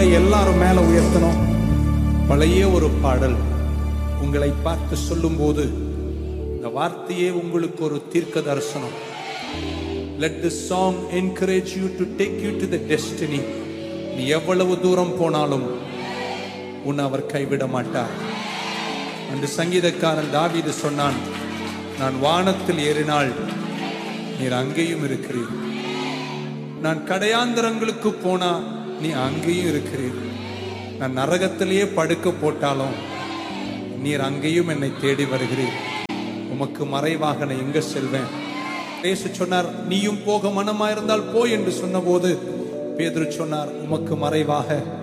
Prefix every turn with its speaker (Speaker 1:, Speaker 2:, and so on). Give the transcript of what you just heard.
Speaker 1: கரங்களை எல்லாரும் மேல உயர்த்தணும் பழைய ஒரு பாடல் உங்களை பார்த்து சொல்லும்போது இந்த வார்த்தையே உங்களுக்கு ஒரு தீர்க்க தரிசனம் let the song encourage you to take you to the destiny நீ எவ்வளவு தூரம் போனாலும் உன்னை அவர் கைவிட மாட்டார் அன்று சங்கீதக்காரன் தாவீது சொன்னான் நான் வானத்தில் ஏறினால் நீர் அங்கேயும் இருக்கிறீர் நான் கடையாந்தரங்களுக்கு போனா நீ அங்கேயும் இருக்கிறீர் நான் நரகத்திலேயே படுக்க போட்டாலும் நீர் அங்கேயும் என்னை தேடி வருகிறீர் உமக்கு மறைவாக நான் எங்க செல்வேன் பேச சொன்னார் நீயும் போக மனமாயிருந்தால் போ என்று சொன்னபோது பேதுரு சொன்னார் உமக்கு மறைவாக